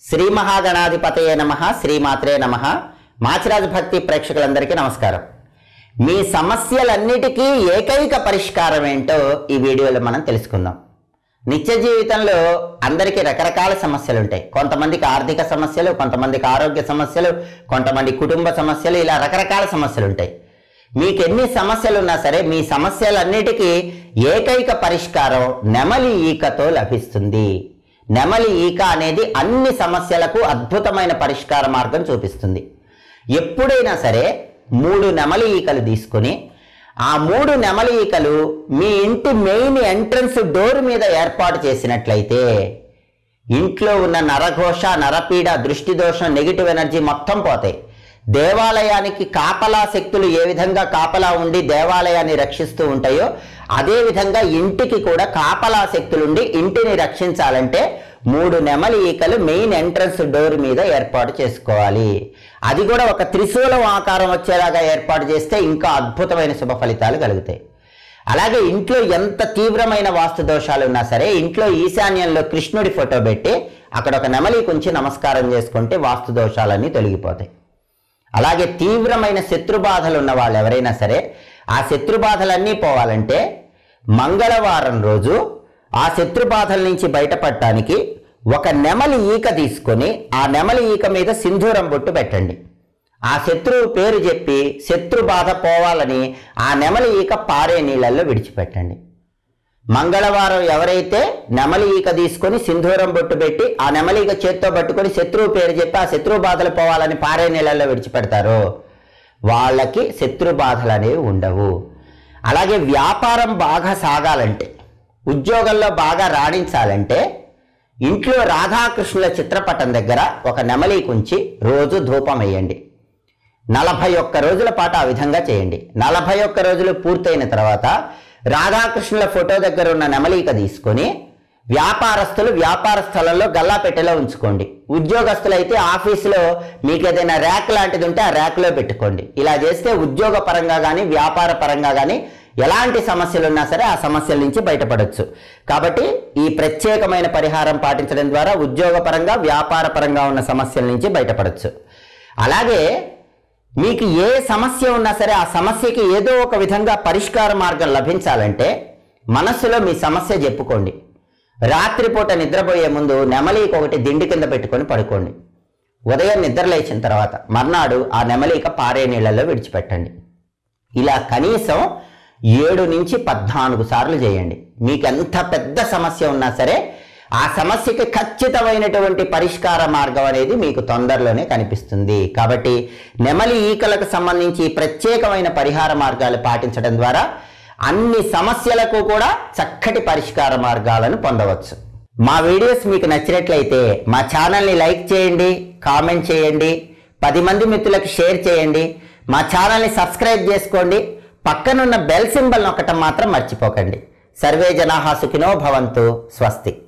శ్రీ మహాగణాధిపతయే నమ శ్రీమాత్రే నమ మాచిరాజు భక్తి ప్రేక్షకులందరికీ నమస్కారం మీ సమస్యలన్నిటికీ ఏకైక పరిష్కారం ఏంటో ఈ వీడియోలో మనం తెలుసుకుందాం నిత్య జీవితంలో అందరికీ రకరకాల సమస్యలు ఉంటాయి కొంతమందికి ఆర్థిక సమస్యలు కొంతమందికి ఆరోగ్య సమస్యలు కొంతమంది కుటుంబ సమస్యలు ఇలా రకరకాల సమస్యలు ఉంటాయి మీకు ఎన్ని సమస్యలు ఉన్నా సరే మీ సమస్యలన్నిటికీ ఏకైక పరిష్కారం నెమలి ఈకతో లభిస్తుంది నెమలి ఈక అనేది అన్ని సమస్యలకు అద్భుతమైన పరిష్కార మార్గం చూపిస్తుంది ఎప్పుడైనా సరే మూడు నెమలి ఈకలు తీసుకొని ఆ మూడు నెమలి ఈకలు మీ ఇంటి మెయిన్ ఎంట్రన్స్ డోర్ మీద ఏర్పాటు చేసినట్లయితే ఇంట్లో ఉన్న నరఘోష నరపీడ దృష్టి దోషం నెగిటివ్ ఎనర్జీ మొత్తం పోతాయి దేవాలయానికి కాపలా శక్తులు ఏ విధంగా కాపలా ఉండి దేవాలయాన్ని రక్షిస్తూ ఉంటాయో అదే విధంగా ఇంటికి కూడా కాపలా శక్తులుండి ఇంటిని రక్షించాలంటే మూడు నెమలి ఈకలు మెయిన్ ఎంట్రన్స్ డోర్ మీద ఏర్పాటు చేసుకోవాలి అది కూడా ఒక త్రిశూలం ఆకారం వచ్చేలాగా ఏర్పాటు చేస్తే ఇంకా అద్భుతమైన శుభ ఫలితాలు కలుగుతాయి అలాగే ఇంట్లో ఎంత తీవ్రమైన వాస్తు దోషాలు ఉన్నా సరే ఇంట్లో ఈశాన్యంలో కృష్ణుడి ఫోటో పెట్టి అక్కడ ఒక నెమలి కుంచి నమస్కారం చేసుకుంటే వాస్తు దోషాలన్నీ తొలగిపోతాయి అలాగే తీవ్రమైన శత్రుబాధలు ఉన్న వాళ్ళు ఎవరైనా సరే ఆ శత్రుబాధలన్నీ పోవాలంటే మంగళవారం రోజు ఆ శత్రుబాధల నుంచి బయటపడటానికి ఒక నెమలి ఈక తీసుకొని ఆ నెమలి ఈక మీద సింధూరం బొట్టు పెట్టండి ఆ శత్రువు పేరు చెప్పి శత్రు బాధ పోవాలని ఆ నెమలి ఈక పారే నీళ్ళల్లో విడిచిపెట్టండి మంగళవారం ఎవరైతే నెమలి ఈక తీసుకొని సింధూరం బొట్టు పెట్టి ఆ నెమలి ఈక చేత్తో పట్టుకొని శత్రువు పేరు చెప్పి ఆ శత్రువు బాధలు పోవాలని పారే నీళ్ళల్లో విడిచిపెడతారో వాళ్ళకి శత్రు బాధలు అనేవి ఉండవు అలాగే వ్యాపారం బాగా సాగాలంటే ఉద్యోగంలో బాగా రాణించాలంటే ఇంట్లో రాధాకృష్ణుల చిత్రపటం దగ్గర ఒక నెమలి కుంచి రోజు ధూపం వేయండి నలభై ఒక్క రోజుల పాటు ఆ విధంగా చేయండి నలభై ఒక్క రోజులు పూర్తయిన తర్వాత రాధాకృష్ణుల ఫోటో దగ్గర ఉన్న నెమలిక తీసుకొని వ్యాపారస్తులు వ్యాపార స్థలంలో గల్లాపెట్టెలో ఉంచుకోండి ఉద్యోగస్తులైతే ఆఫీసులో మీకు ఏదైనా ర్యాక్ లాంటిది ఉంటే ఆ ర్యాక్లో పెట్టుకోండి ఇలా చేస్తే ఉద్యోగ పరంగా కానీ వ్యాపార పరంగా కానీ ఎలాంటి సమస్యలు ఉన్నా సరే ఆ సమస్యల నుంచి బయటపడవచ్చు కాబట్టి ఈ ప్రత్యేకమైన పరిహారం పాటించడం ద్వారా ఉద్యోగపరంగా వ్యాపార పరంగా ఉన్న సమస్యల నుంచి బయటపడవచ్చు అలాగే మీకు ఏ సమస్య ఉన్నా సరే ఆ సమస్యకి ఏదో ఒక విధంగా పరిష్కార మార్గం లభించాలంటే మనస్సులో మీ సమస్య చెప్పుకోండి రాత్రిపూట నిద్రపోయే ముందు నెమలీక ఒకటి దిండి కింద పెట్టుకొని పడుకోండి ఉదయం నిద్ర లేచిన తర్వాత మర్నాడు ఆ నెమలీక పారే నీళ్ళల్లో విడిచిపెట్టండి ఇలా కనీసం ఏడు నుంచి పద్నాలుగు సార్లు చేయండి మీకు ఎంత పెద్ద సమస్య ఉన్నా సరే ఆ సమస్యకి ఖచ్చితమైనటువంటి పరిష్కార మార్గం అనేది మీకు తొందరలోనే కనిపిస్తుంది కాబట్టి నెమలి ఈకలకు సంబంధించి ఈ ప్రత్యేకమైన పరిహార మార్గాలు పాటించడం ద్వారా అన్ని సమస్యలకు కూడా చక్కటి పరిష్కార మార్గాలను పొందవచ్చు మా వీడియోస్ మీకు నచ్చినట్లయితే మా ఛానల్ని లైక్ చేయండి కామెంట్ చేయండి పది మంది మిత్రులకు షేర్ చేయండి మా ఛానల్ని సబ్స్క్రైబ్ చేసుకోండి పక్కనున్న బెల్ సింబల్ నొక్కటం మాత్రం మర్చిపోకండి సర్వే జనాహా సుఖినో భవంతు స్వస్తి